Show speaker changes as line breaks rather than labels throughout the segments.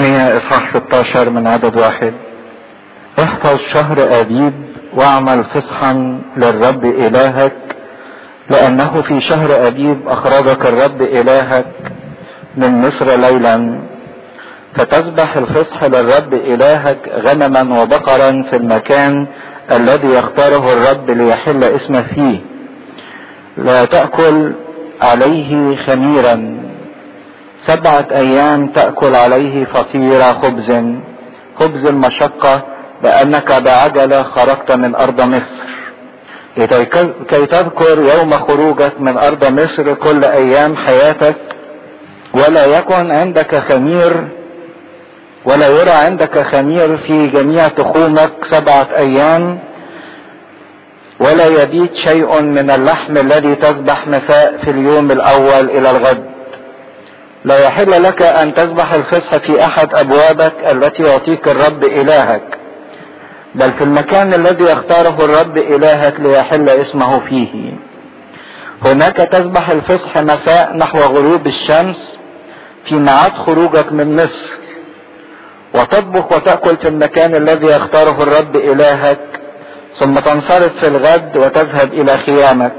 تثنية اصحاح 16 من عدد واحد احفظ شهر ابيب واعمل فصحا للرب الهك لانه في شهر ابيب اخرجك الرب الهك من مصر ليلا فتذبح الفصح للرب الهك غنما وبقرا في المكان الذي يختاره الرب ليحل اسمه فيه لا تأكل عليه خميرا سبعة ايام تأكل عليه فطير خبز خبز المشقة لانك بعجلة خرجت من ارض مصر كي تذكر يوم خروجك من ارض مصر كل ايام حياتك ولا يكن عندك خمير ولا يرى عندك خمير في جميع تخومك سبعة ايام ولا يبيت شيء من اللحم الذي تذبح مساء في اليوم الاول الى الغد لا يحل لك ان تذبح الفصح في احد ابوابك التي يعطيك الرب الهك بل في المكان الذي يختاره الرب الهك ليحل اسمه فيه هناك تذبح الفصح مساء نحو غروب الشمس في ميعاد خروجك من مصر وتطبخ وتأكل في المكان الذي يختاره الرب إلهك ثم تنصرف في الغد وتذهب إلى خيامك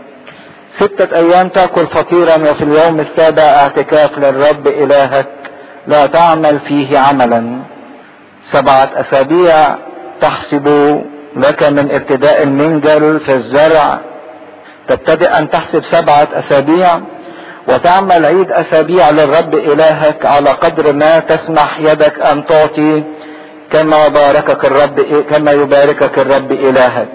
ستة أيام تأكل فطيرا وفي اليوم السابع اعتكاف للرب إلهك لا تعمل فيه عملا سبعة أسابيع تحسب لك من ابتداء المنجل في الزرع تبتدئ أن تحسب سبعة أسابيع وتعمل عيد أسابيع للرب إلهك على قدر ما تسمح يدك أن تعطي كما باركك الرب كما يباركك الرب إلهك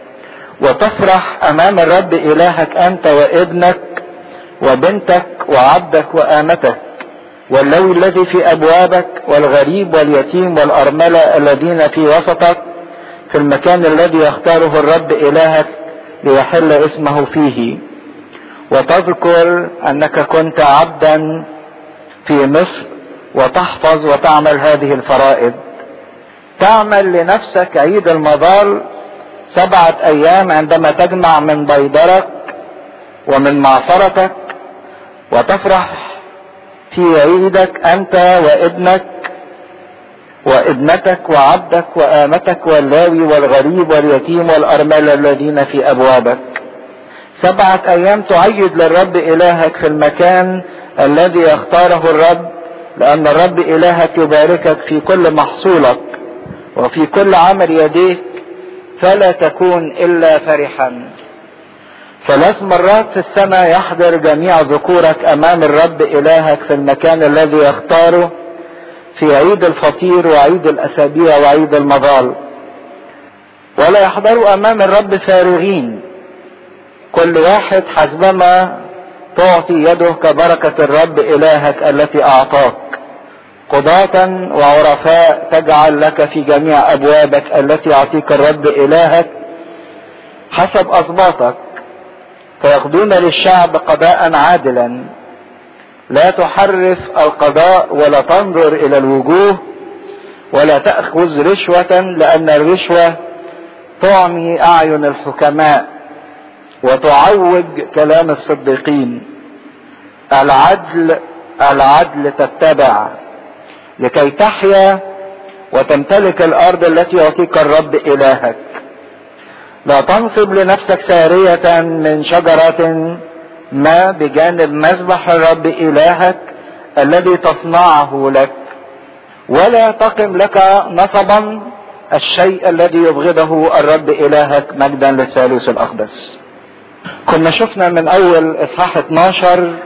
وتفرح أمام الرب إلهك أنت وابنك وبنتك وعبدك وآمتك واللوي الذي في أبوابك والغريب واليتيم والأرملة الذين في وسطك في المكان الذي يختاره الرب إلهك ليحل اسمه فيه وتذكر أنك كنت عبدا في مصر وتحفظ وتعمل هذه الفرائض تعمل لنفسك عيد المظال سبعة أيام عندما تجمع من بيدرك ومن معصرتك وتفرح في عيدك أنت وابنك وابنتك وعبدك وآمتك واللاوي والغريب واليتيم والأرملة الذين في أبوابك سبعة أيام تعيد للرب إلهك في المكان الذي يختاره الرب لأن الرب إلهك يباركك في كل محصولك وفي كل عمل يديك فلا تكون إلا فرحا ثلاث مرات في السنة يحضر جميع ذكورك أمام الرب إلهك في المكان الذي يختاره في عيد الفطير وعيد الأسابيع وعيد المظال ولا يحضروا أمام الرب فارغين كل واحد حسبما تعطي يده كبركة الرب إلهك التي أعطاك قضاة وعرفاء تجعل لك في جميع أبوابك التي يعطيك الرب إلهك حسب أسباطك فيقضون للشعب قضاء عادلا لا تحرف القضاء ولا تنظر إلى الوجوه ولا تأخذ رشوة لأن الرشوة تعمي أعين الحكماء وتعوج كلام الصديقين العدل العدل تتبع لكي تحيا وتمتلك الارض التي يعطيك الرب الهك لا تنصب لنفسك سارية من شجرة ما بجانب مذبح الرب الهك الذي تصنعه لك ولا تقم لك نصبا الشيء الذي يبغضه الرب الهك مجدا للثالوث الاقدس كنا شفنا من اول اصحاح 12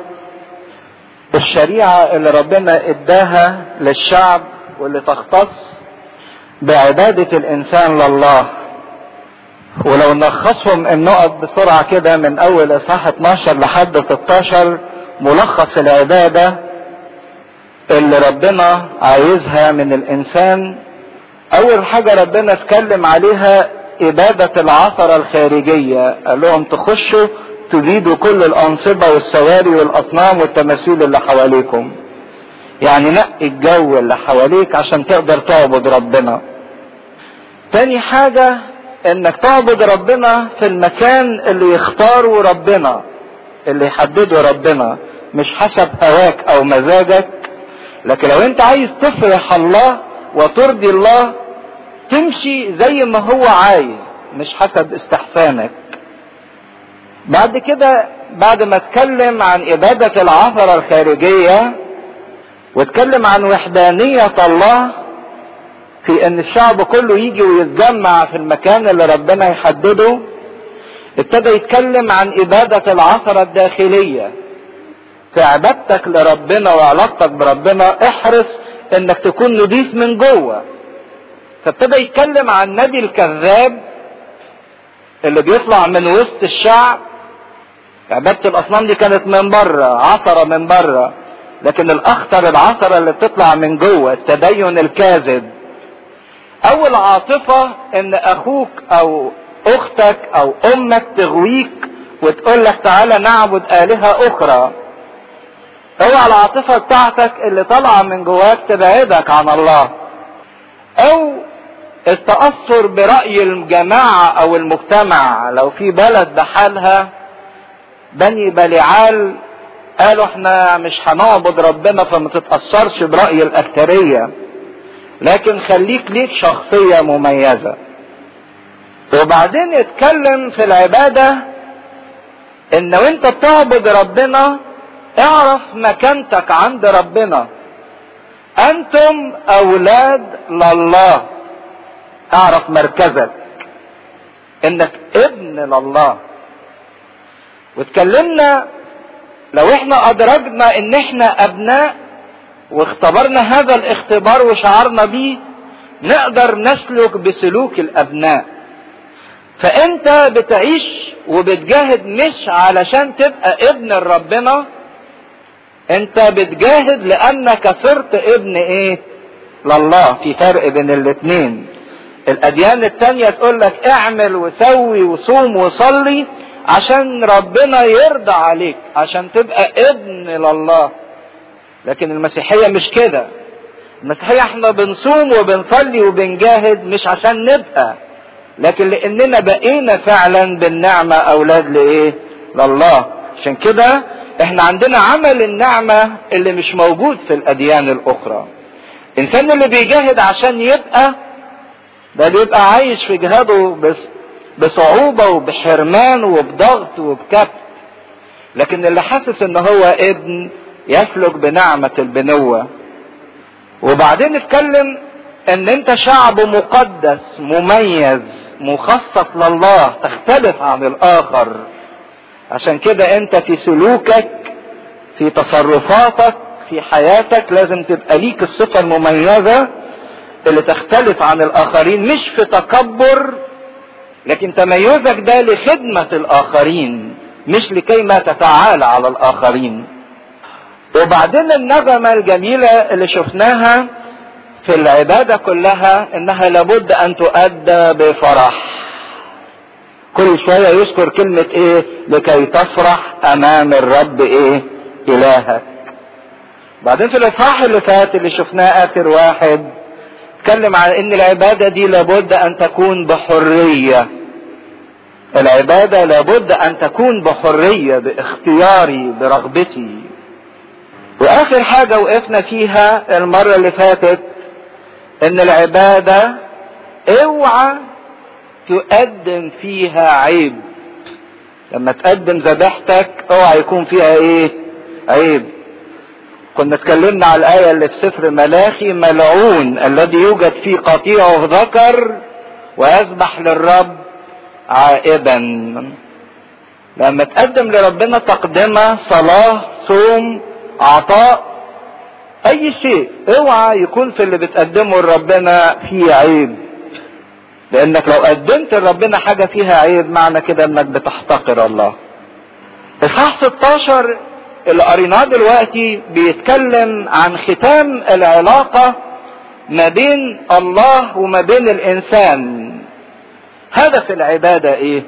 الشريعة اللي ربنا اداها للشعب واللي تختص بعبادة الانسان لله ولو نلخصهم النقط بسرعة كده من اول اصحاح 12 لحد 16 ملخص العبادة اللي ربنا عايزها من الانسان اول حاجة ربنا اتكلم عليها إبادة العثرة الخارجية قال لهم تخشوا تبيدوا كل الأنصبة والسواري والأصنام والتماثيل اللي حواليكم يعني نقي الجو اللي حواليك عشان تقدر تعبد ربنا تاني حاجة انك تعبد ربنا في المكان اللي يختاره ربنا اللي يحدده ربنا مش حسب هواك او مزاجك لكن لو انت عايز تفرح الله وترضي الله تمشي زي ما هو عايز مش حسب استحسانك بعد كده بعد ما اتكلم عن إبادة العثرة الخارجية واتكلم عن وحدانية الله في ان الشعب كله يجي ويتجمع في المكان اللي ربنا يحدده ابتدى يتكلم عن إبادة العثرة الداخلية في عبادتك لربنا وعلاقتك بربنا احرص انك تكون نضيف من جوه فابتدى يتكلم عن النبي الكذاب اللي بيطلع من وسط الشعب عبادة الأصنام دي كانت من بره عثرة من بره لكن الأخطر العثرة اللي بتطلع من جوه التدين الكاذب أول عاطفة إن أخوك أو أختك أو أمك تغويك وتقول لك تعالى نعبد آلهة أخرى اوعى العاطفة بتاعتك اللي طالعة من جواك تبعدك عن الله أو التأثر برأي الجماعة أو المجتمع لو في بلد بحالها بني بليعال قالوا احنا مش هنعبد ربنا فما تتأثرش برأي الأكترية لكن خليك ليك شخصية مميزة وبعدين اتكلم في العبادة ان وانت بتعبد ربنا اعرف مكانتك عند ربنا انتم اولاد لله اعرف مركزك انك ابن لله واتكلمنا لو احنا ادرجنا ان احنا ابناء واختبرنا هذا الاختبار وشعرنا بيه نقدر نسلك بسلوك الابناء فانت بتعيش وبتجاهد مش علشان تبقى ابن ربنا انت بتجاهد لانك صرت ابن ايه لله في فرق بين الاتنين الاديان التانية تقول لك اعمل وسوي وصوم وصلي عشان ربنا يرضى عليك عشان تبقى ابن لله لكن المسيحية مش كده المسيحية احنا بنصوم وبنصلي وبنجاهد مش عشان نبقى لكن لاننا بقينا فعلا بالنعمة اولاد لايه لله عشان كده احنا عندنا عمل النعمة اللي مش موجود في الاديان الاخرى الانسان اللي بيجاهد عشان يبقى ده بيبقى عايش في جهاده بس بصعوبة وبحرمان وبضغط وبكبت لكن اللي حاسس ان هو ابن يسلك بنعمة البنوة وبعدين اتكلم ان انت شعب مقدس مميز مخصص لله تختلف عن الاخر عشان كده انت في سلوكك في تصرفاتك في حياتك لازم تبقى ليك الصفة المميزة اللي تختلف عن الاخرين مش في تكبر لكن تميزك ده لخدمة الاخرين مش لكي ما تتعالى على الاخرين وبعدين النغمة الجميلة اللي شفناها في العبادة كلها انها لابد ان تؤدى بفرح كل شوية يذكر كلمة ايه لكي تفرح امام الرب ايه الهك بعدين في الاصحاح اللي فات اللي شفناه اخر واحد اتكلم عن ان العبادة دي لابد ان تكون بحرية العبادة لابد ان تكون بحرية باختياري برغبتي واخر حاجة وقفنا فيها المرة اللي فاتت ان العبادة اوعى تقدم فيها عيب لما تقدم ذبيحتك اوعى يكون فيها ايه عيب كنا اتكلمنا على الآية اللي في سفر ملاخي ملعون الذي يوجد فيه قطيعه ذكر ويذبح للرب عائبا لما تقدم لربنا تقدمة صلاة صوم عطاء اي شيء اوعى يكون في اللي بتقدمه لربنا فيه عيب لانك لو قدمت لربنا حاجة فيها عيب معنى كده انك بتحتقر الله اصحاح 16 اللي قريناه دلوقتي بيتكلم عن ختام العلاقة ما بين الله وما بين الانسان هدف العبادة ايه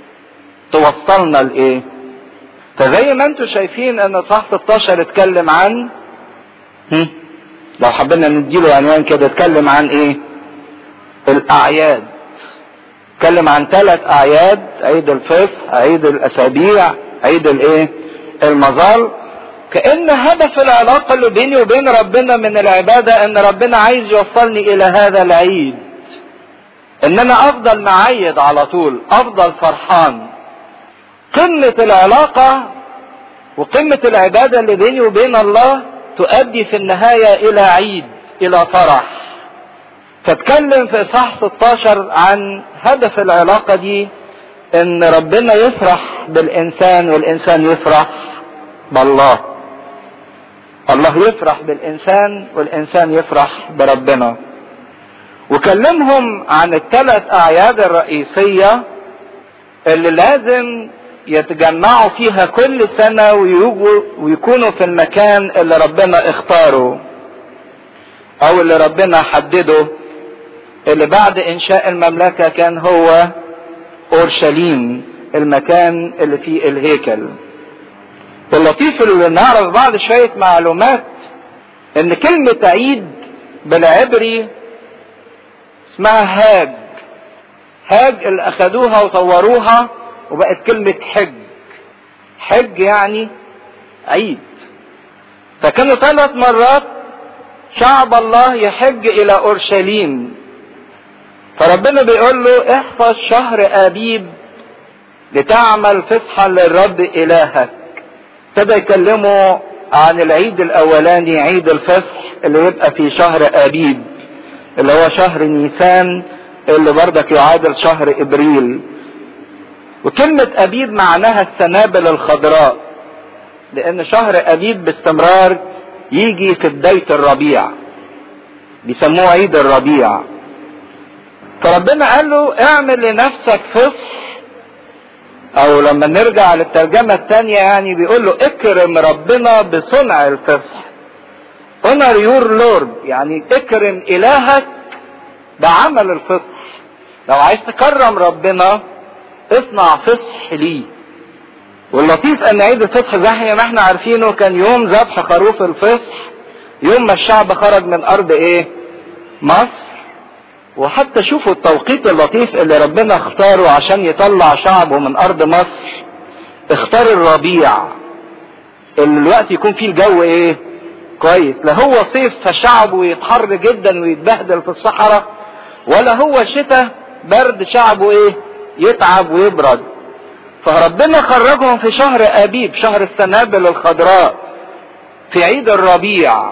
توصلنا لايه فزي ما انتم شايفين ان صح 16 اتكلم عن هم؟ لو حبينا نديله عنوان كده اتكلم عن ايه الاعياد اتكلم عن ثلاث اعياد عيد الفصح عيد الاسابيع عيد الايه المظال
كأن هدف العلاقة اللي بيني وبين ربنا من العبادة ان ربنا عايز يوصلني الى هذا العيد ان انا افضل معيد على طول افضل فرحان قمة العلاقة وقمة العبادة اللي بيني وبين الله تؤدي في النهاية الى عيد الى فرح فاتكلم في اصحاح 16 عن هدف العلاقة دي ان ربنا يفرح بالانسان والانسان يفرح بالله الله يفرح بالانسان والانسان يفرح بربنا وكلمهم عن الثلاث اعياد الرئيسية اللي لازم يتجمعوا فيها كل سنة ويجوا ويكونوا في المكان اللي ربنا اختاره او اللي ربنا حدده اللي بعد انشاء المملكة كان هو اورشليم المكان اللي فيه الهيكل اللطيف اللي نعرف بعض شوية معلومات ان كلمة عيد بالعبري اسمها هاج هاج اللي اخدوها وطوروها وبقت كلمة حج حج يعني عيد فكانوا ثلاث مرات شعب الله يحج الى اورشليم فربنا بيقول له احفظ شهر ابيب لتعمل فصحا للرب الهك ابتدى يكلموا عن العيد الاولاني عيد الفصح اللي يبقى في شهر ابيب اللي هو شهر نيسان اللي بردك يعادل شهر ابريل وكلمة ابيب معناها السنابل الخضراء لان شهر ابيب باستمرار يجي في بداية الربيع بيسموه عيد الربيع فربنا قال له اعمل لنفسك فصح او لما نرجع للترجمة الثانية يعني بيقول له اكرم ربنا بصنع الفصح honor your lord يعني اكرم الهك بعمل الفصح لو عايز تكرم ربنا اصنع فصح ليه واللطيف ان عيد الفصح زي ما احنا عارفينه كان يوم ذبح خروف الفصح يوم ما الشعب خرج من ارض ايه مصر وحتى شوفوا التوقيت اللطيف اللي ربنا اختاره عشان يطلع شعبه من ارض مصر اختار الربيع اللي الوقت يكون فيه الجو ايه كويس لا هو صيف فشعبه يتحر جدا ويتبهدل في الصحراء ولا هو شتاء برد شعبه ايه يتعب ويبرد فربنا خرجهم في شهر ابيب شهر السنابل الخضراء في عيد الربيع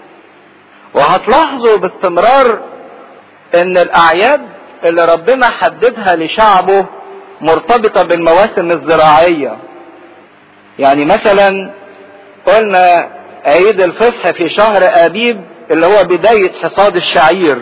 وهتلاحظوا باستمرار ان الاعياد اللي ربنا حددها لشعبه مرتبطه بالمواسم الزراعيه يعني مثلا قلنا عيد الفصح في شهر ابيب اللي هو بدايه حصاد الشعير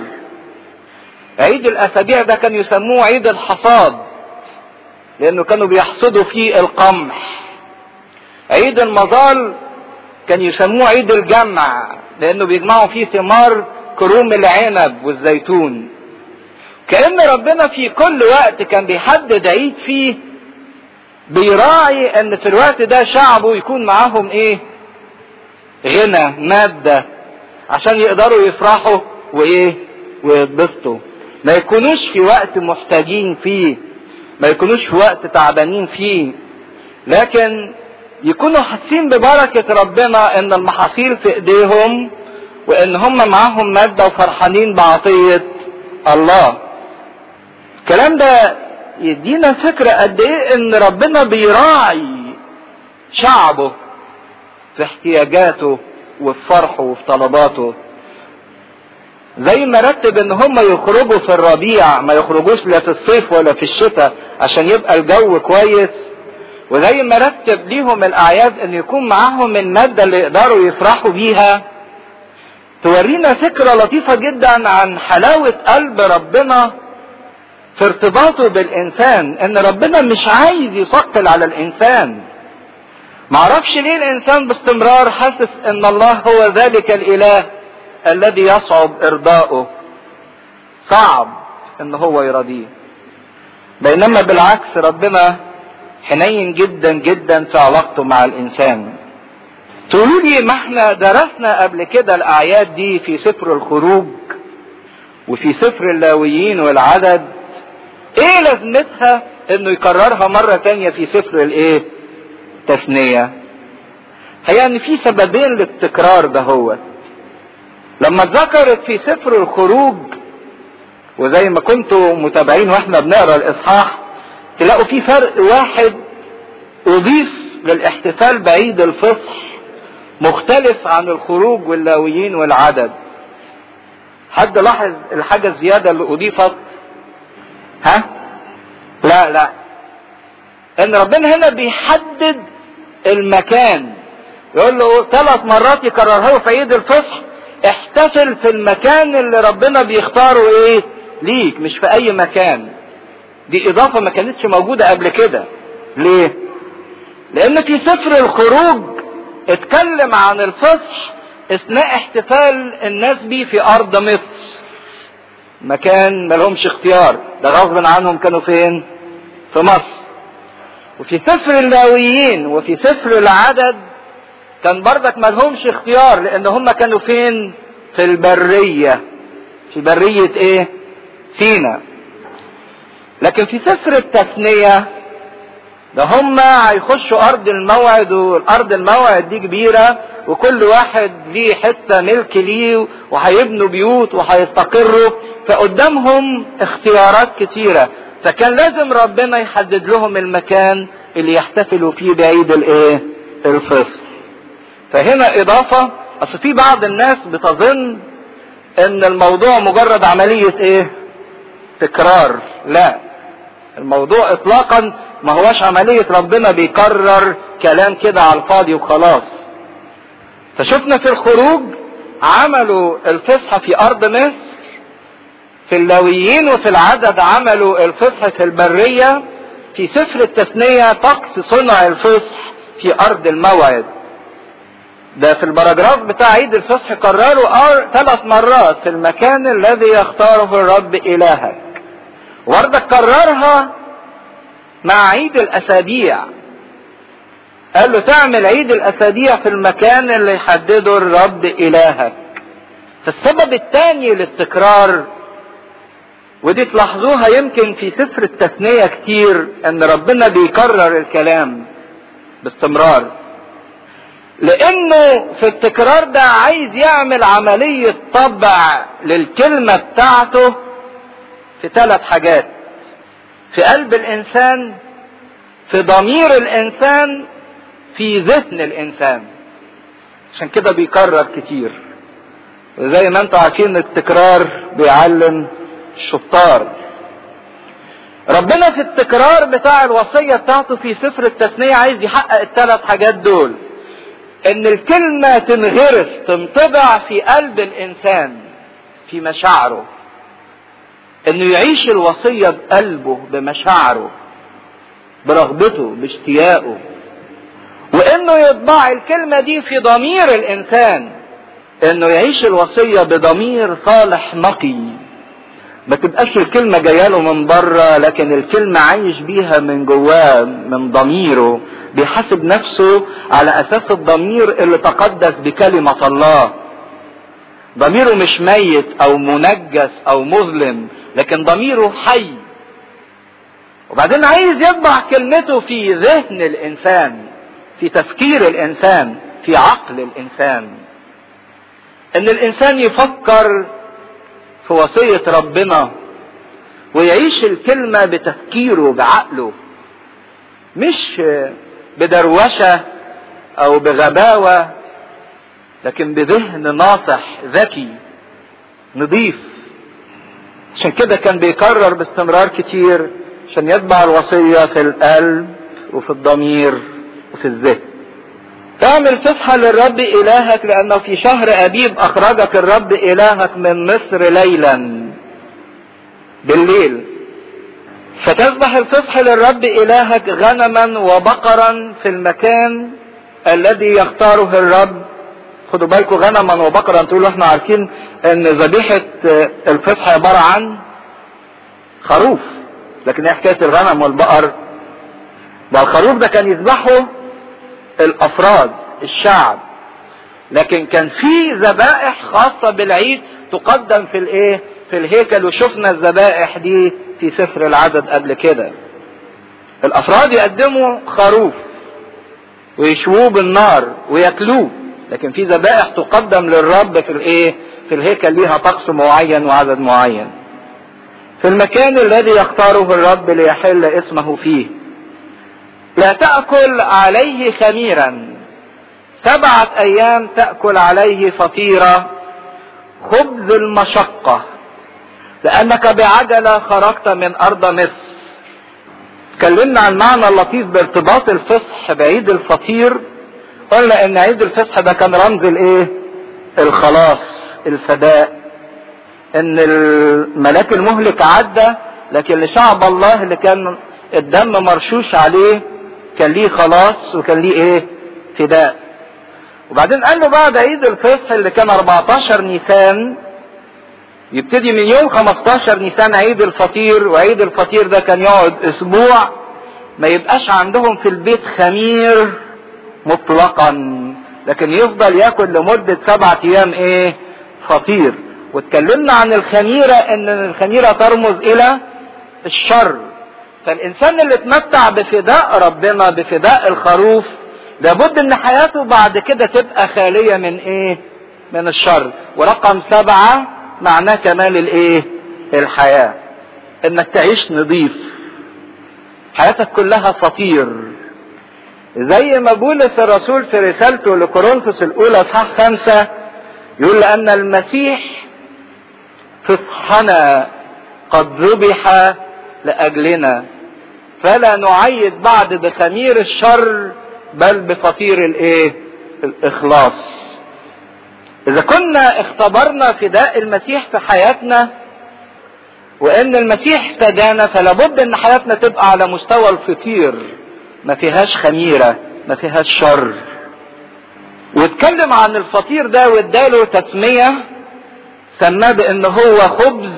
عيد الاسابيع ده كان يسموه عيد الحصاد لانه كانوا بيحصدوا فيه القمح عيد المظال كان يسموه عيد الجمع لانه بيجمعوا فيه ثمار كروم العنب والزيتون كأن ربنا في كل وقت كان بيحدد عيد فيه بيراعي ان في الوقت ده شعبه يكون معاهم ايه غنى مادة عشان يقدروا يفرحوا وايه ويتبسطوا ما يكونوش في وقت محتاجين فيه ما يكونوش في وقت تعبانين فيه لكن يكونوا حاسين ببركة ربنا ان المحاصيل في ايديهم وان هم معاهم مادة وفرحانين بعطية الله الكلام ده يدينا فكرة قد ايه ان ربنا بيراعي شعبه في احتياجاته وفي فرحه وفي طلباته زي ما رتب ان هم يخرجوا في الربيع ما يخرجوش لا في الصيف ولا في الشتاء عشان يبقى الجو كويس وزي ما رتب ليهم الاعياد ان يكون معاهم المادة اللي يقدروا يفرحوا بيها تورينا فكرة لطيفة جدا عن حلاوة قلب ربنا في ارتباطه بالانسان ان ربنا مش عايز يثقل على الانسان معرفش ليه الانسان باستمرار حاسس ان الله هو ذلك الاله الذي يصعب ارضاؤه صعب ان هو يرضيه بينما بالعكس ربنا حنين جدا جدا في علاقته مع الانسان تقولوا لي ما احنا درسنا قبل كده الاعياد دي في سفر الخروج وفي سفر اللاويين والعدد ايه لازمتها انه يكررها مرة تانية في سفر الايه تثنية هي ان في سببين للتكرار ده هو لما اتذكرت في سفر الخروج وزي ما كنتوا متابعين واحنا بنقرا الاصحاح تلاقوا في فرق واحد اضيف للاحتفال بعيد الفصح مختلف عن الخروج واللاويين والعدد حد لاحظ الحاجة الزيادة اللي أضيفت ها لا لا ان ربنا هنا بيحدد المكان يقول له ثلاث مرات يكررها له في عيد الفصح احتفل في المكان اللي ربنا بيختاره ايه ليك مش في اي مكان دي اضافة ما كانتش موجودة قبل كده ليه لان في سفر الخروج اتكلم عن الفصح اثناء احتفال الناس بيه في ارض مصر مكان ملهمش اختيار ده غصب عنهم كانوا فين في مصر وفي سفر اللاويين وفي سفر العدد كان بردك ملهمش اختيار لان هم كانوا فين في البرية في برية ايه سينا لكن في سفر التثنية ده هم هيخشوا ارض الموعد والارض الموعد دي كبيرة وكل واحد ليه حتة ملك ليه وهيبنوا بيوت وهيستقروا فقدامهم اختيارات كتيرة فكان لازم ربنا يحدد لهم المكان اللي يحتفلوا فيه بعيد الايه الفصل فهنا اضافة اصل في بعض الناس بتظن ان الموضوع مجرد عملية ايه تكرار لا الموضوع اطلاقا ما هوش عملية ربنا بيكرر كلام كده على الفاضي وخلاص فشفنا في الخروج عملوا الفصحى في ارض مصر في اللاويين وفي العدد عملوا الفصح في البرية في سفر التثنية طقس صنع الفصح في ارض الموعد ده في البراجراف بتاع عيد الفصح قرروا ثلاث مرات في المكان الذي يختاره الرب الهك وردك كررها مع عيد الاسابيع قال له تعمل عيد الاسابيع في المكان اللي يحدده الرب الهك فالسبب الثاني للتكرار ودي تلاحظوها يمكن في سفر التثنية كتير ان ربنا بيكرر الكلام باستمرار لانه في التكرار ده عايز يعمل عملية طبع للكلمة بتاعته في ثلاث حاجات في قلب الانسان في ضمير الانسان في ذهن الانسان عشان كده بيكرر كتير وزي ما انتم عارفين التكرار بيعلم الشطار ربنا في التكرار بتاع الوصية بتاعته في سفر التثنية عايز يحقق الثلاث حاجات دول ان الكلمة تنغرس تنطبع في قلب الانسان في مشاعره انه يعيش الوصية بقلبه بمشاعره برغبته باشتياقه وانه يطبع الكلمة دي في ضمير الانسان انه يعيش الوصية بضمير صالح نقي ما تبقاش الكلمة جاية له من بره لكن الكلمة عايش بيها من جواه من ضميره بيحاسب نفسه على اساس الضمير اللي تقدس بكلمة الله ضميره مش ميت او منجس او مظلم لكن ضميره حي وبعدين عايز يطبع كلمته في ذهن الانسان في تفكير الانسان في عقل الانسان ان الانسان يفكر في وصية ربنا ويعيش الكلمة بتفكيره بعقله مش بدروشة او بغباوة لكن بذهن ناصح ذكي نظيف عشان كده كان بيكرر باستمرار كتير عشان يتبع الوصية في القلب وفي الضمير وفي الذهن تعمل تصحى للرب إلهك لأنه في شهر أبيب أخرجك الرب إلهك من مصر ليلا بالليل فتذبح الفصح للرب إلهك غنما وبقرا في المكان الذي يختاره الرب خدوا بالكم غنما وبقرا تقولوا احنا عارفين ان ذبيحة الفصح عبارة عن خروف لكن ايه حكاية الغنم والبقر ده الخروف ده كان يذبحه الافراد الشعب لكن كان في ذبائح خاصة بالعيد تقدم في الايه في الهيكل وشفنا الذبائح دي في سفر العدد قبل كده الافراد يقدموا خروف ويشووه بالنار وياكلوه لكن في ذبائح تقدم للرب في الايه في الهيكل ليها طقس معين وعدد معين في المكان الذي يختاره الرب ليحل اسمه فيه لا تأكل عليه خميرا سبعة أيام تأكل عليه فطيرة خبز المشقة لأنك بعجلة خرجت من أرض مصر اتكلمنا عن معنى اللطيف بارتباط الفصح بعيد الفطير قلنا ان عيد الفصح ده كان رمز الايه الخلاص الفداء ان الملاك المهلك عدى لكن لشعب الله اللي كان الدم مرشوش عليه كان ليه خلاص وكان ليه ايه فداء وبعدين قال له بعد عيد الفصح اللي كان 14 نيسان يبتدي من يوم 15 نيسان عيد الفطير وعيد الفطير ده كان يقعد اسبوع ما يبقاش عندهم في البيت خمير مطلقا لكن يفضل ياكل لمدة سبعة ايام ايه فطير واتكلمنا عن الخميرة ان الخميرة ترمز الى الشر فالانسان اللي اتمتع بفداء ربنا بفداء الخروف لابد ان حياته بعد كده تبقى خالية من ايه من الشر ورقم سبعة معناه كمال الايه الحياة انك تعيش نظيف حياتك كلها فطير زي ما بولس الرسول في رسالته لكورنثوس الاولى اصحاح خمسة يقول لان المسيح فصحنا قد ذبح لاجلنا فلا نعيد بعد بخمير الشر بل بفطير الايه الاخلاص اذا كنا اختبرنا فداء المسيح في حياتنا وان المسيح فدانا فلا بد ان حياتنا تبقى على مستوى الفطير ما فيهاش خميره ما فيهاش شر واتكلم عن الفطير ده واداله تسميه سماه بان هو خبز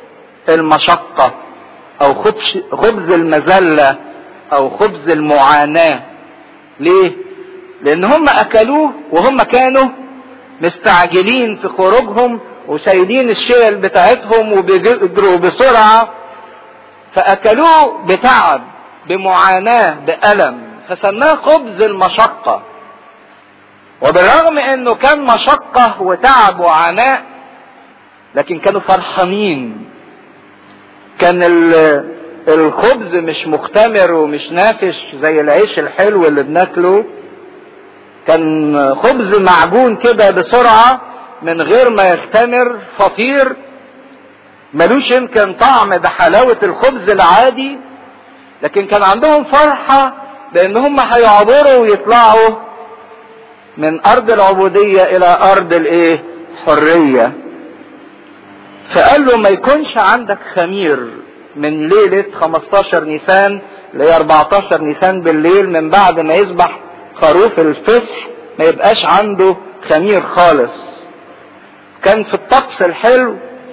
المشقه او خبز خبز المذله او خبز المعاناه ليه لان هم اكلوه وهم كانوا مستعجلين في خروجهم وسايدين الشيل بتاعتهم وبيجروا بسرعة فأكلوه بتعب بمعاناة بألم فسماه خبز المشقة وبالرغم انه كان مشقة وتعب وعناء لكن كانوا فرحانين كان الخبز مش مختمر ومش نافش زي العيش الحلو اللي بناكله كان خبز معجون كده بسرعة من غير ما يختمر فطير ملوش يمكن طعم بحلاوة الخبز العادي لكن كان عندهم فرحة بان هم هيعبروا ويطلعوا من ارض العبودية الى ارض الايه حرية فقال له ما يكونش عندك خمير من ليلة 15 نيسان ل 14 نيسان بالليل من بعد ما يذبح خروف الفصح ما يبقاش عنده خمير خالص كان في الطقس الحلو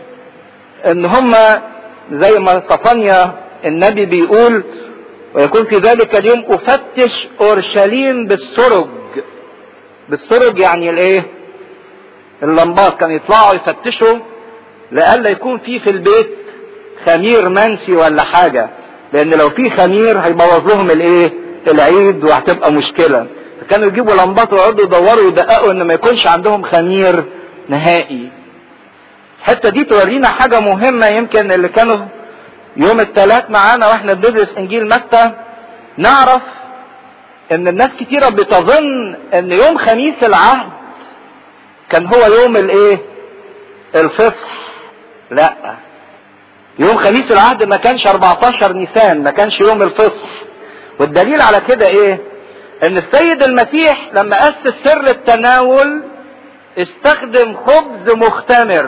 ان هما زي ما صفانيا النبي بيقول ويكون في ذلك اليوم افتش اورشليم بالسرج بالسرج يعني الايه اللمبات كانوا يطلعوا يفتشوا لئلا يكون في في البيت خمير منسي ولا حاجه لان لو في خمير هيبوظ لهم الايه العيد وهتبقى مشكله فكانوا يجيبوا لمبات ويقعدوا يدوروا ويدققوا ان ما يكونش عندهم خمير نهائي الحته دي تورينا حاجه مهمه يمكن اللي كانوا يوم الثلاث معانا واحنا بندرس انجيل متى نعرف ان الناس كتيره بتظن ان يوم خميس العهد كان هو يوم الايه الفصح لا يوم خميس العهد ما كانش 14 نيسان ما كانش يوم الفصح والدليل على كده ايه ان السيد المسيح لما اسس سر التناول استخدم خبز مختمر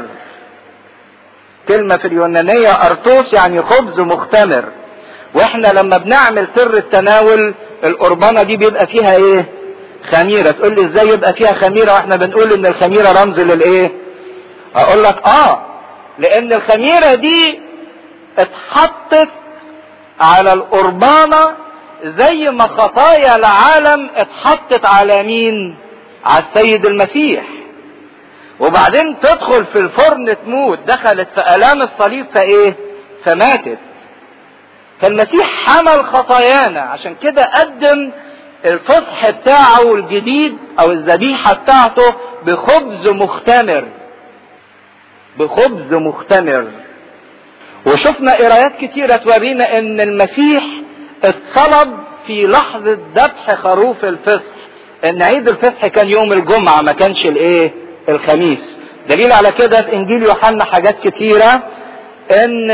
كلمة في اليونانية ارتوس يعني خبز مختمر واحنا لما بنعمل سر التناول القربانة دي بيبقى فيها ايه خميرة تقول لي ازاي يبقى فيها خميرة واحنا بنقول ان الخميرة رمز للايه اقول لك اه لان الخميرة دي اتحطت على القربانة زي ما خطايا العالم اتحطت على مين على السيد المسيح وبعدين تدخل في الفرن تموت دخلت في الام الصليب فايه فماتت فالمسيح حمل خطايانا عشان كده قدم الفصح بتاعه الجديد او الذبيحة بتاعته بخبز مختمر بخبز مختمر وشفنا قرايات كتيرة تورينا ان المسيح اتصلب في لحظة ذبح خروف الفصح ان عيد الفصح كان يوم الجمعة ما كانش الايه الخميس دليل على كده في انجيل يوحنا حاجات كتيرة ان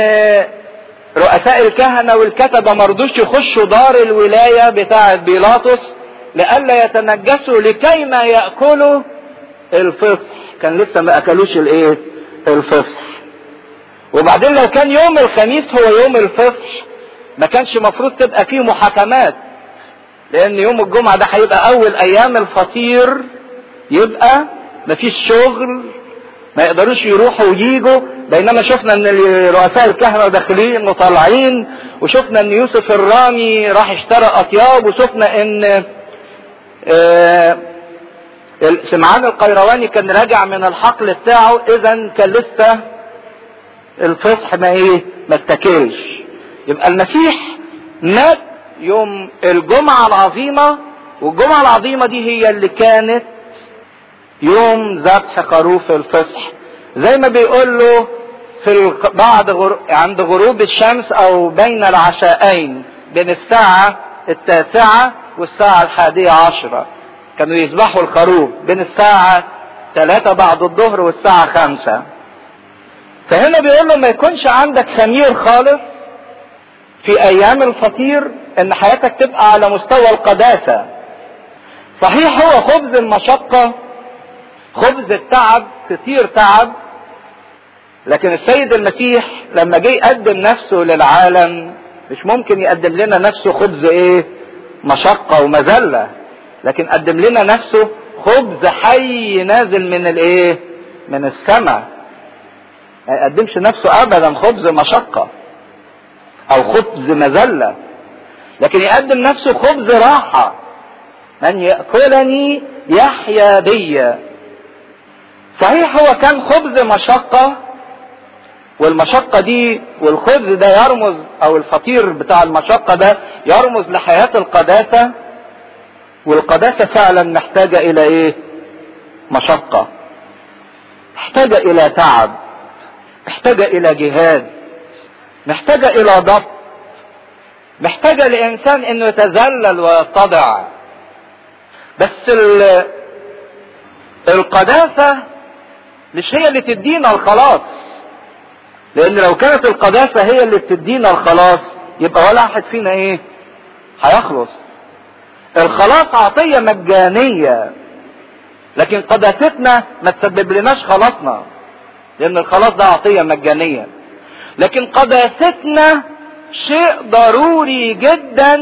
رؤساء الكهنة والكتبة مرضوش يخشوا دار الولاية بتاعة بيلاطس لئلا يتنجسوا لكي ما يأكلوا الفصح كان لسه ما اكلوش الايه الفصح وبعدين لو كان يوم الخميس هو يوم الفصح ما كانش مفروض تبقى فيه محاكمات لان يوم الجمعة ده هيبقى اول ايام الفطير يبقى مفيش شغل ما يقدروش يروحوا ويجوا بينما شفنا ان رؤساء الكهنه داخلين وطالعين وشفنا ان يوسف الرامي راح اشترى اطياب وشفنا ان آه سمعان القيرواني كان راجع من الحقل بتاعه اذا كان لسه الفصح ما ايه ما اتكلش يبقى المسيح مات يوم الجمعة العظيمة والجمعة العظيمة دي هي اللي كانت يوم ذبح خروف الفصح زي ما بيقول له في بعد غر... عند غروب الشمس او بين العشاءين بين الساعة التاسعة والساعة الحادية عشرة كانوا يذبحوا الخروف بين الساعة ثلاثة بعد الظهر والساعة خمسة فهنا بيقول له ما يكونش عندك خمير خالص في ايام الفطير ان حياتك تبقى على مستوى القداسة صحيح هو خبز المشقة خبز التعب كتير تعب لكن السيد المسيح لما جه يقدم نفسه للعالم مش ممكن يقدم لنا نفسه خبز ايه مشقة ومذلة لكن قدم لنا نفسه خبز حي نازل من الايه من السماء ما يقدمش نفسه ابدا خبز مشقة او خبز مذلة لكن يقدم نفسه خبز راحة من يأكلني يحيا بي صحيح هو كان خبز مشقة والمشقة دي والخبز ده يرمز او الفطير بتاع المشقة ده يرمز لحياة القداسة والقداسة فعلا محتاجة الى ايه مشقة محتاجة الى تعب محتاجة الى جهاد محتاجة الى ضبط محتاجة لانسان انه يتذلل ويتضع بس القداسة مش هي اللي تدينا الخلاص لان لو كانت القداسة هي اللي بتدينا الخلاص يبقى ولا واحد فينا ايه هيخلص الخلاص عطية مجانية لكن قداستنا ما تسبب لناش خلاصنا لان الخلاص ده عطية مجانية لكن قداستنا شيء ضروري جدا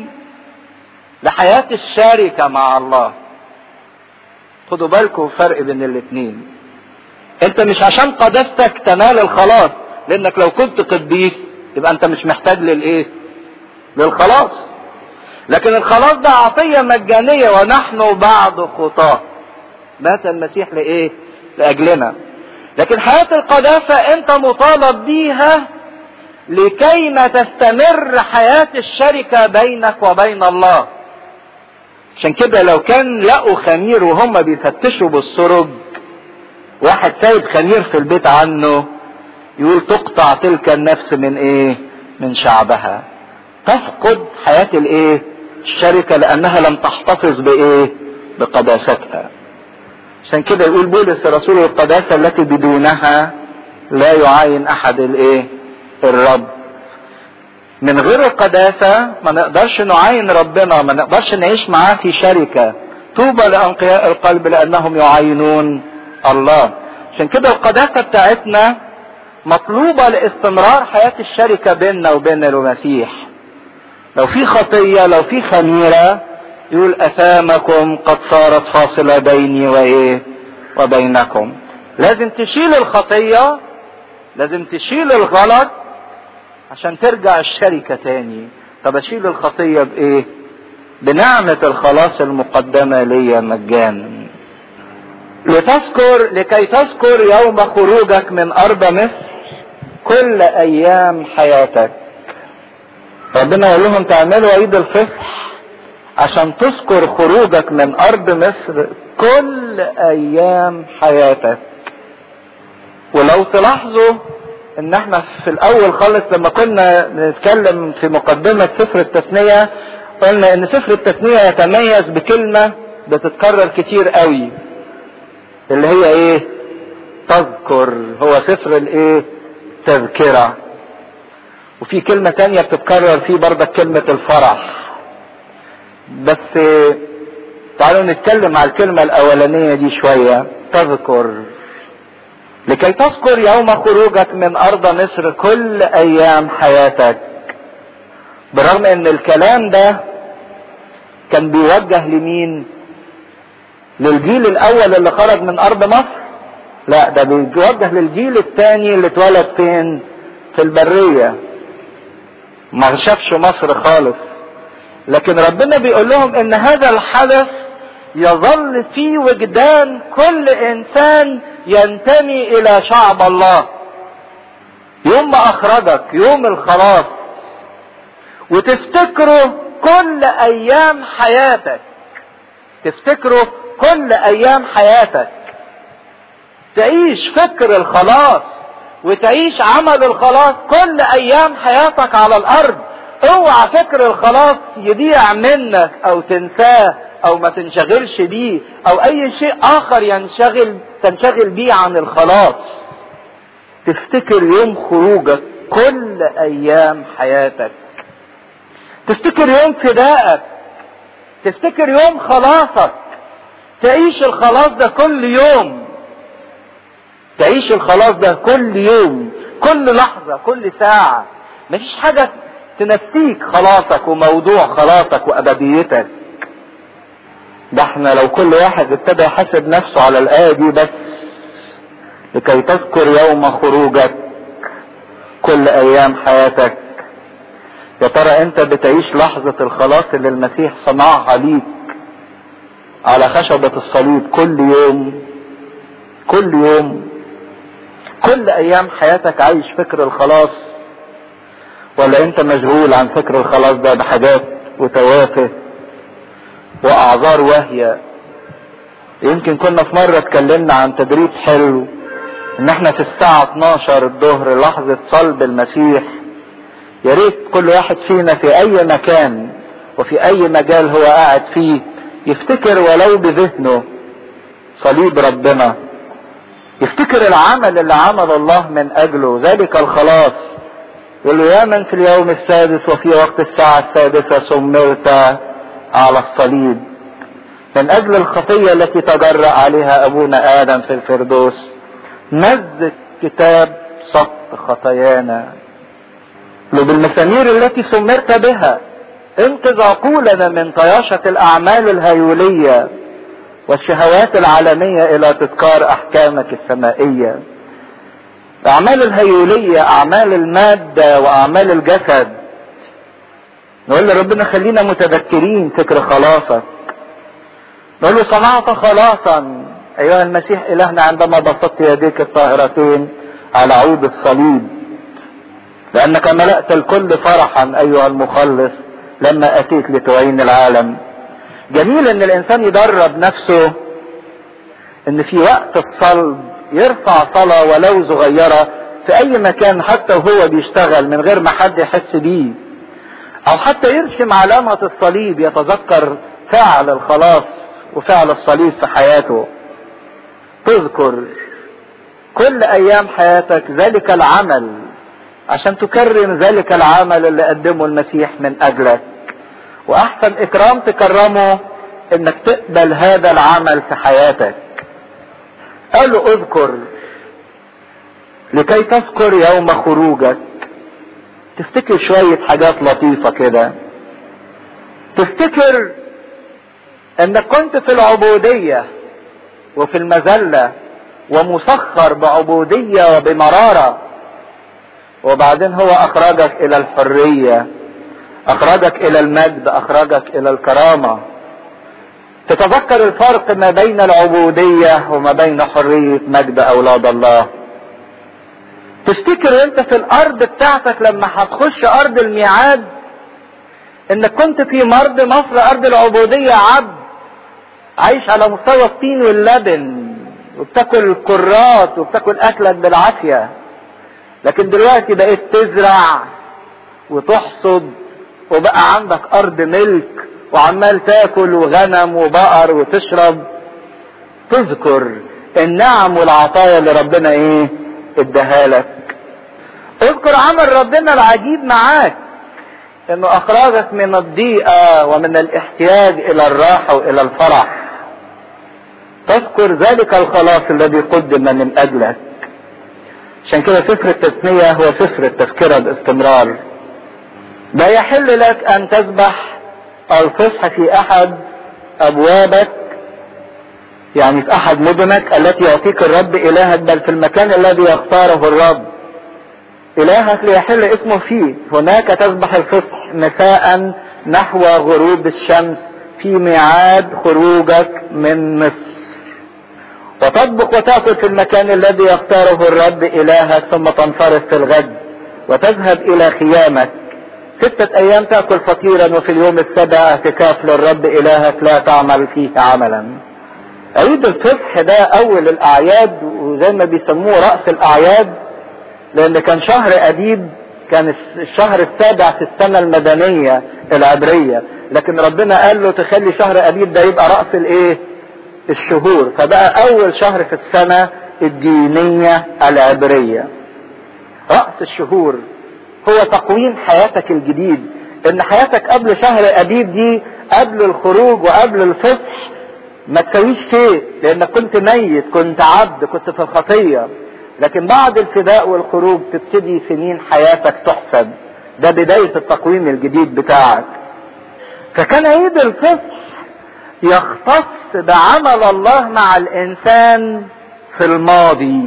لحياة الشركة مع الله خدوا بالكم فرق بين الاتنين انت مش عشان قداستك تنال الخلاص لانك لو كنت قديس يبقى انت مش محتاج للايه للخلاص لكن الخلاص ده عطية مجانية ونحن بعد خطاه مات المسيح لايه لاجلنا لكن حياة القداسة انت مطالب بيها لكي ما تستمر حياة الشركة بينك وبين الله عشان كده لو كان لقوا خمير وهم بيفتشوا بالسرج واحد سايب خمير في البيت عنه يقول تقطع تلك النفس من ايه من شعبها تفقد حياة الايه الشركة لانها لم تحتفظ بايه بقداستها عشان كده يقول بولس رسول القداسة التي بدونها لا يعاين احد الايه الرب من غير القداسة ما نقدرش نعاين ربنا ما نقدرش نعيش معاه في شركة طوبى لأنقياء القلب لأنهم يعاينون الله عشان كده القداسة بتاعتنا مطلوبة لاستمرار حياة الشركة بيننا وبين المسيح لو في خطية لو في خميرة يقول أثامكم قد صارت فاصلة بيني وإيه وبينكم لازم تشيل الخطية لازم تشيل الغلط عشان ترجع الشركة تاني طب اشيل الخطية بايه بنعمة الخلاص المقدمة ليا مجانا لتذكر لكي تذكر يوم خروجك من ارض مصر كل ايام حياتك ربنا يقول لهم تعملوا عيد الفصح عشان تذكر خروجك من ارض مصر كل ايام حياتك ولو تلاحظوا ان احنا في الاول خالص لما كنا نتكلم في مقدمة سفر التثنية قلنا ان سفر التثنية يتميز بكلمة بتتكرر كتير قوي اللي هي ايه تذكر هو سفر الايه تذكرة وفي كلمة تانية بتتكرر فيه برضك كلمة الفرح بس تعالوا نتكلم على الكلمة الأولانية دي شوية تذكر لكي تذكر يوم خروجك من أرض مصر كل أيام حياتك بالرغم ان الكلام ده كان بيوجه لمين للجيل الاول اللي خرج من ارض مصر لا ده بيوجه للجيل الثاني اللي اتولد فين في البرية ما شافش مصر خالص لكن ربنا بيقول لهم ان هذا الحدث يظل في وجدان كل انسان ينتمي الى شعب الله يوم ما اخرجك يوم الخلاص وتفتكروا كل ايام حياتك تفتكروا كل ايام حياتك تعيش فكر الخلاص وتعيش عمل الخلاص كل ايام حياتك على الارض اوعى فكر الخلاص يضيع منك او تنساه او ما تنشغلش بيه او اي شيء اخر ينشغل تنشغل بيه عن الخلاص تفتكر يوم خروجك كل ايام حياتك تفتكر يوم فدائك تفتكر يوم خلاصك تعيش الخلاص ده كل يوم تعيش الخلاص ده كل يوم كل لحظة كل ساعة مفيش حاجة تنسيك خلاصك وموضوع خلاصك وأبديتك ده احنا لو كل واحد ابتدى يحاسب نفسه على الآية دي بس لكي تذكر يوم خروجك كل أيام حياتك يا ترى انت بتعيش لحظة الخلاص اللي المسيح صنعها ليك على خشبة الصليب كل يوم كل يوم كل ايام حياتك عايش فكر الخلاص ولا انت مشغول عن فكر الخلاص ده بحاجات وتوافه واعذار واهية يمكن كنا في مرة اتكلمنا عن تدريب حلو ان احنا في الساعة 12 الظهر لحظة صلب المسيح يا ريت كل واحد فينا في اي مكان وفي اي مجال هو قاعد فيه يفتكر ولو بذهنه صليب ربنا يفتكر العمل اللي عمل الله من اجله ذلك الخلاص يقول له يا من في اليوم السادس وفي وقت الساعة السادسة سمرت على الصليب من اجل الخطية التي تجرأ عليها ابونا ادم في الفردوس نزل كتاب سقط خطايانا لو بالمسامير التي سمرت بها انقذ عقولنا من طياشة الاعمال الهيولية والشهوات العالمية الى تذكار احكامك السمائية الاعمال الهيولية اعمال المادة واعمال الجسد نقول لربنا خلينا متذكرين فكر خلاصك نقول له صنعت خلاصا ايها المسيح الهنا عندما بسطت يديك الطاهرتين على عود الصليب لانك ملأت الكل فرحا ايها المخلص لما اتيت لتعين العالم جميل ان الانسان يدرب نفسه ان في وقت الصلب يرفع صلاة ولو صغيرة في اي مكان حتى وهو بيشتغل من غير ما حد يحس بيه او حتى يرسم علامة الصليب يتذكر فعل الخلاص وفعل الصليب في حياته تذكر كل ايام حياتك ذلك العمل عشان تكرم ذلك العمل اللي قدمه المسيح من اجلك واحسن اكرام تكرمه انك تقبل هذا العمل في حياتك قالوا اذكر لكي تذكر يوم خروجك تفتكر شوية حاجات لطيفة كده تفتكر انك كنت في العبودية وفي المذلة ومسخر بعبودية وبمرارة وبعدين هو اخرجك الى الحرية اخرجك الى المجد اخرجك الى الكرامة تتذكر الفرق ما بين العبودية وما بين حرية مجد اولاد الله تفتكر انت في الارض بتاعتك لما هتخش ارض الميعاد انك كنت في مرض مصر ارض العبودية عبد عايش على مستوى الطين واللبن وبتاكل الكرات وبتاكل اكلك بالعافية لكن دلوقتي بقيت تزرع وتحصد وبقى عندك ارض ملك وعمال تاكل وغنم وبقر وتشرب تذكر النعم والعطايا اللي ربنا ايه اداها لك اذكر عمل ربنا العجيب معاك انه اخرجك من الضيقة ومن الاحتياج الى الراحة والى الفرح تذكر ذلك الخلاص الذي قدم من اجلك عشان كده سفر التثنية هو سفر التذكرة باستمرار لا يحل لك ان تذبح الفصح في احد ابوابك يعني في احد مدنك التي يعطيك الرب الهك بل في المكان الذي يختاره الرب الهك ليحل اسمه فيه هناك تذبح الفصح مساء نحو غروب الشمس في ميعاد خروجك من مصر وتطبخ وتأكل في المكان الذي يختاره الرب إلهك ثم تنصرف في الغد وتذهب إلى خيامك ستة أيام تأكل فطيرا وفي اليوم السابع اعتكاف للرب إلهك لا تعمل فيه عملا عيد الفصح ده أول الأعياد وزي ما بيسموه رأس الأعياد لأن كان شهر أديب كان الشهر السابع في السنة المدنية العبرية لكن ربنا قال له تخلي شهر أديب ده يبقى رأس الإيه؟ الشهور فبقى أول شهر في السنة الدينية العبرية رأس الشهور هو تقويم حياتك الجديد ان حياتك قبل شهر ابيب دي قبل الخروج وقبل الفصح ما تسويش شيء لانك كنت ميت كنت عبد كنت في الخطية لكن بعد الفداء والخروج تبتدي سنين حياتك تحسب ده بداية التقويم الجديد بتاعك فكان عيد الفصح يختص بعمل الله مع الانسان في الماضي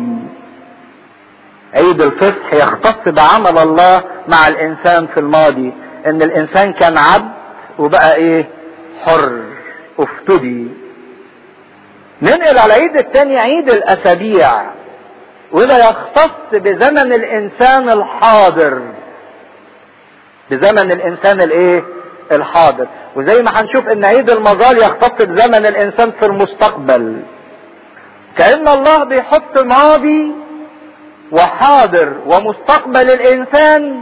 عيد الفصح يختص بعمل الله مع الانسان في الماضي ان الانسان كان عبد وبقى ايه حر افتدي ننقل على العيد الثاني عيد الاسابيع وده يختص بزمن الانسان الحاضر بزمن الانسان الايه الحاضر وزي ما هنشوف ان عيد المظال يختص بزمن الانسان في المستقبل كأن الله بيحط ماضي وحاضر ومستقبل الانسان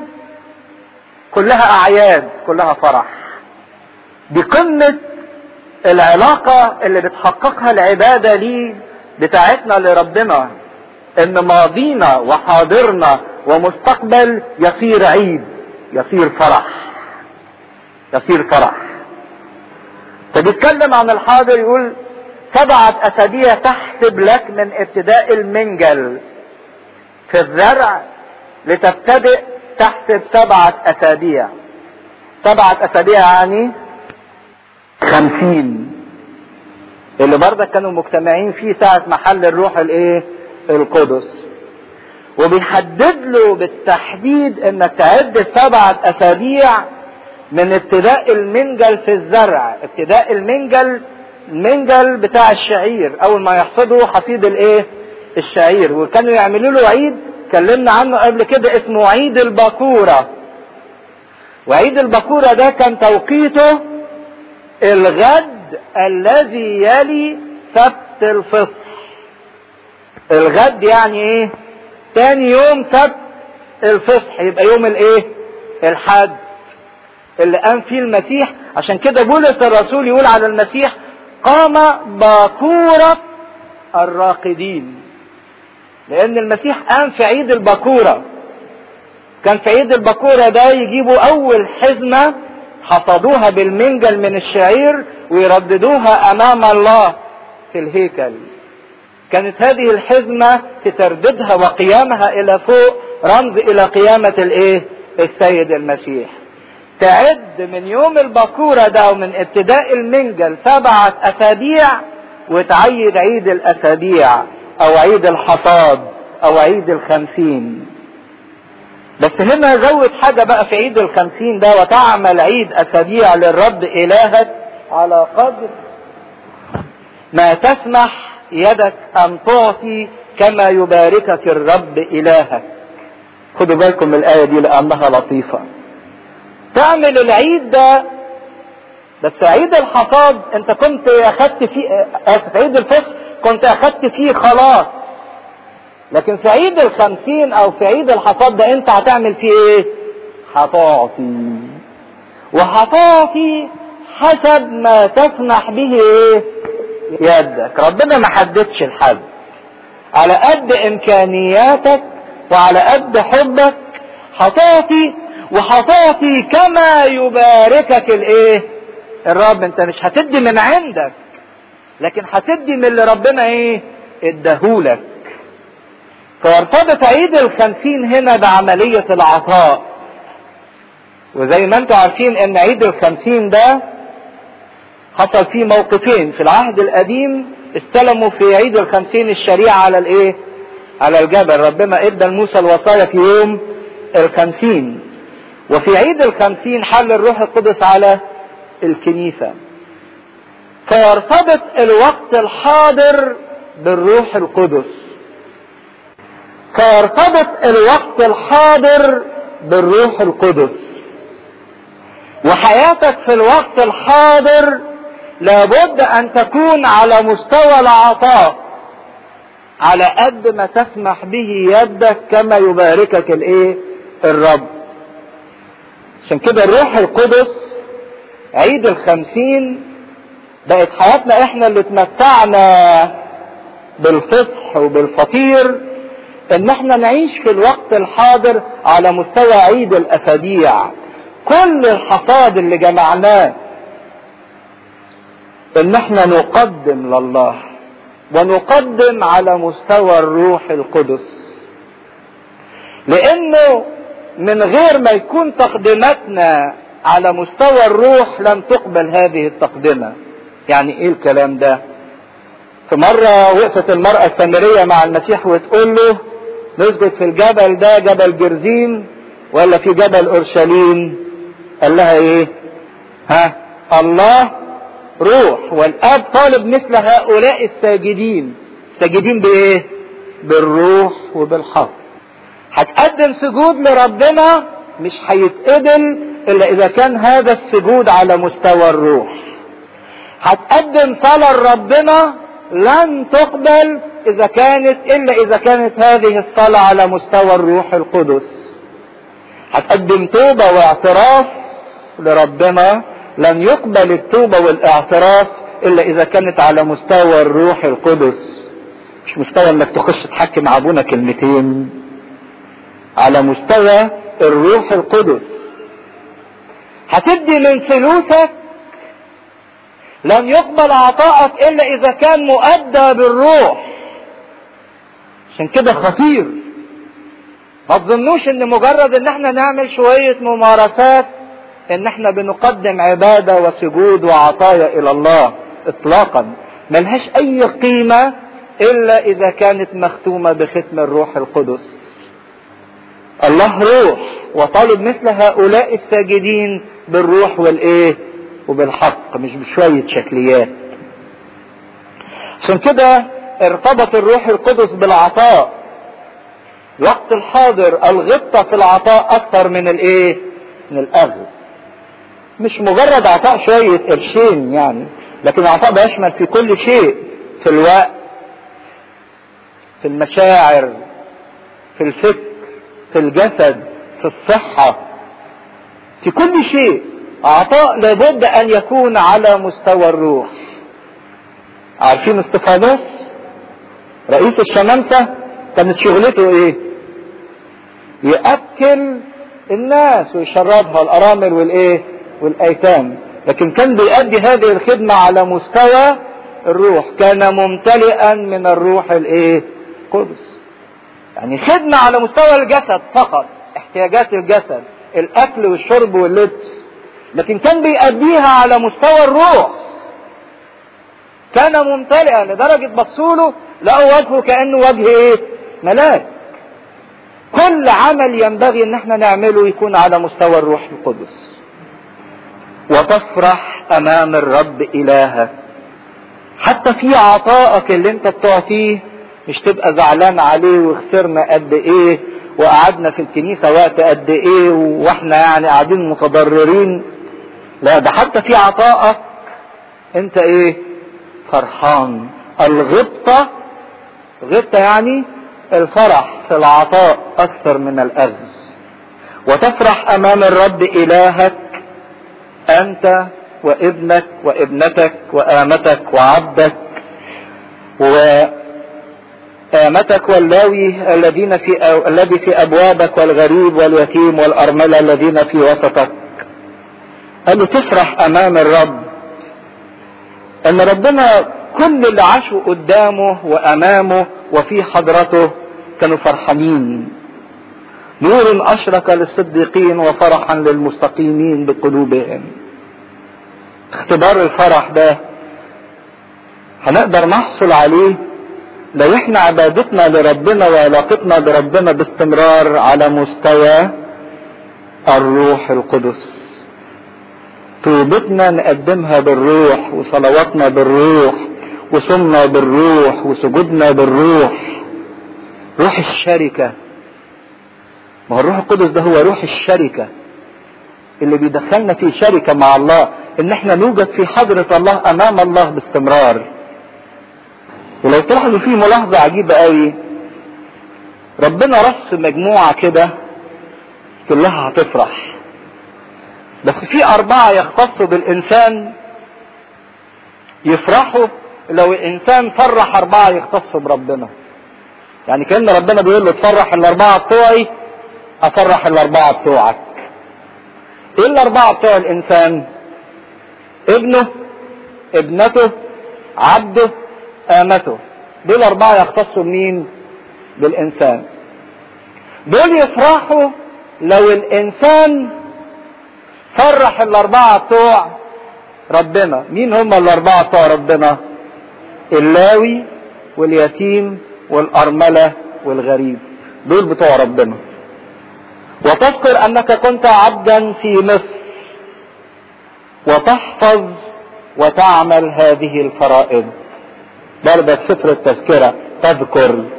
كلها اعياد كلها فرح دي قمة العلاقة اللي بتحققها العبادة ليه بتاعتنا لربنا ان ماضينا وحاضرنا ومستقبل يصير عيد يصير فرح يصير فرح فبيتكلم عن الحاضر يقول سبعة اسابيع تحسب لك من ابتداء المنجل في الزرع لتبتدئ تحسب سبعة اسابيع سبعة اسابيع يعني خمسين اللي برضك كانوا مجتمعين فيه ساعة محل الروح الايه القدس وبيحدد له بالتحديد انك تعد سبعة اسابيع من ابتداء المنجل في الزرع ابتداء المنجل المنجل بتاع الشعير اول ما يحصدوا حصيد الايه الشعير وكانوا يعملوا له عيد اتكلمنا عنه قبل كده اسمه عيد البكورة وعيد البكورة ده كان توقيته الغد الذي يلي سبت الفصح الغد يعني ايه تاني يوم سبت الفصح يبقى يوم الايه الحد اللي قام فيه المسيح عشان كده بولس الرسول يقول على المسيح قام باكورة الراقدين لان المسيح قام في عيد البكورة كان في عيد البكورة ده يجيبوا اول حزمة حصدوها بالمنجل من الشعير ويرددوها امام الله في الهيكل كانت هذه الحزمة في ترددها وقيامها الى فوق رمز الى قيامة الايه السيد المسيح تعد من يوم البكورة ده ومن ابتداء المنجل سبعة اسابيع وتعيد عيد الاسابيع او عيد الحصاد او عيد الخمسين بس هنا زود حاجة بقى في عيد الخمسين ده وتعمل عيد اسابيع للرب الهك على قدر ما تسمح يدك ان تعطي كما يباركك الرب الهك خدوا بالكم من الايه دي لانها لطيفه تعمل العيد ده بس عيد الحصاد انت كنت اخدت فيه اسف عيد الفصل كنت اخدت فيه خلاص لكن في عيد الخمسين او في عيد الحصاد ده انت هتعمل فيه ايه هتعطي وهتعطي حسب ما تسمح به ايه يدك ربنا ما حددش الحد على قد امكانياتك وعلى قد حبك هتعطي وهتعطي كما يباركك الايه الرب انت مش هتدي من عندك لكن هتدي من اللي ربنا ايه اداهولك فيرتبط عيد الخمسين هنا بعملية العطاء وزي ما انتم عارفين ان عيد الخمسين ده حصل فيه موقفين في العهد القديم استلموا في عيد الخمسين الشريعة على الايه على الجبل ربنا ادى لموسى الوصايا في يوم الخمسين وفي عيد الخمسين حل الروح القدس على الكنيسة فيرتبط الوقت الحاضر بالروح القدس فيرتبط الوقت الحاضر بالروح القدس وحياتك في الوقت الحاضر لابد ان تكون على مستوى العطاء على قد ما تسمح به يدك كما يباركك الايه الرب عشان كده الروح القدس عيد الخمسين بقت حياتنا احنا اللي اتمتعنا بالفصح وبالفطير ان احنا نعيش في الوقت الحاضر على مستوى عيد الاسابيع كل الحصاد اللي جمعناه ان احنا نقدم لله ونقدم على مستوى الروح القدس لانه من غير ما يكون تقديماتنا على مستوى الروح لن تقبل هذه التقدمة يعني ايه الكلام ده في مرة وقفت المرأة السامرية مع المسيح وتقول له نسجد في الجبل ده جبل جرزيم ولا في جبل اورشليم قال لها ايه ها الله روح والاب طالب مثل هؤلاء الساجدين ساجدين بايه بالروح وبالحق هتقدم سجود لربنا مش هيتقبل الا اذا كان هذا السجود على مستوى الروح هتقدم صلاة لربنا لن تقبل اذا كانت الا اذا كانت هذه الصلاة على مستوى الروح القدس هتقدم توبة واعتراف لربنا لن يقبل التوبة والاعتراف الا اذا كانت على مستوى الروح القدس مش مستوى انك تخش تحكي مع ابونا كلمتين على مستوى الروح القدس هتدي من فلوسك لن يقبل عطاءك الا اذا كان مؤدى بالروح عشان كده خطير ما تظنوش ان مجرد ان احنا نعمل شوية ممارسات ان احنا بنقدم عبادة وسجود وعطايا الى الله اطلاقا ملهاش اي قيمة الا اذا كانت مختومة بختم الروح القدس الله روح وطالب مثل هؤلاء الساجدين بالروح والايه وبالحق مش بشوية شكليات عشان كده ارتبط الروح القدس بالعطاء الوقت الحاضر الغبطة في العطاء اكثر من الايه من الاخذ مش مجرد عطاء شوية قرشين يعني لكن العطاء بيشمل في كل شيء في الوقت في المشاعر في الفكر في الجسد في الصحة في كل شيء عطاء لابد ان يكون على مستوى الروح عارفين استفانوس رئيس الشمامسة كانت شغلته ايه يأكل الناس ويشربها الارامل والايه والايتام لكن كان بيؤدي هذه الخدمة على مستوى الروح كان ممتلئا من الروح الايه قدس يعني خدمة على مستوى الجسد فقط احتياجات الجسد الاكل والشرب واللبس لكن كان بيأديها على مستوى الروح كان ممتلئا لدرجة بصوله لقوا وجهه كأنه وجه ايه ملاك كل عمل ينبغي ان احنا نعمله يكون على مستوى الروح القدس وتفرح امام الرب الهك حتى في عطائك اللي انت بتعطيه مش تبقى زعلان عليه وخسرنا قد ايه وقعدنا في الكنيسة وقت قد ايه واحنا يعني قاعدين متضررين لا ده حتى في عطائك انت ايه فرحان الغبطة غبطة يعني الفرح في العطاء اكثر من الاخذ وتفرح امام الرب الهك انت وابنك وابنتك وامتك وعبدك وآمتك واللاوي الذين في أو الذي في ابوابك والغريب واليتيم والارمله الذين في وسطك قال له تفرح امام الرب ان ربنا كل اللي عاشوا قدامه وامامه وفي حضرته كانوا فرحانين نور اشرق للصديقين وفرحا للمستقيمين بقلوبهم اختبار الفرح ده هنقدر نحصل عليه لو احنا عبادتنا لربنا وعلاقتنا بربنا باستمرار على مستوى الروح القدس توبتنا نقدمها بالروح وصلواتنا بالروح وصومنا بالروح وسجودنا بالروح روح الشركة ما هو الروح القدس ده هو روح الشركة اللي بيدخلنا في شركة مع الله ان احنا نوجد في حضرة الله امام الله باستمرار ولو تلاحظوا في ملاحظة عجيبة قوي ربنا رص مجموعة كده كلها هتفرح بس في أربعة يختصوا بالإنسان يفرحوا لو الإنسان فرح أربعة يختصوا بربنا يعني كأن ربنا بيقول له تفرح الأربعة بتوعي أفرح الأربعة بتوعك إيه الأربعة بتوع الإنسان؟ ابنه ابنته عبده آمته دول أربعة يختصوا مين بالإنسان دول يفرحوا لو الإنسان فرح الأربعة بتوع ربنا مين هم الأربعة بتوع ربنا اللاوي واليتيم والأرملة والغريب دول بتوع ربنا وتذكر أنك كنت عبدا في مصر وتحفظ وتعمل هذه الفرائض بردك سفر التذكرة تذكر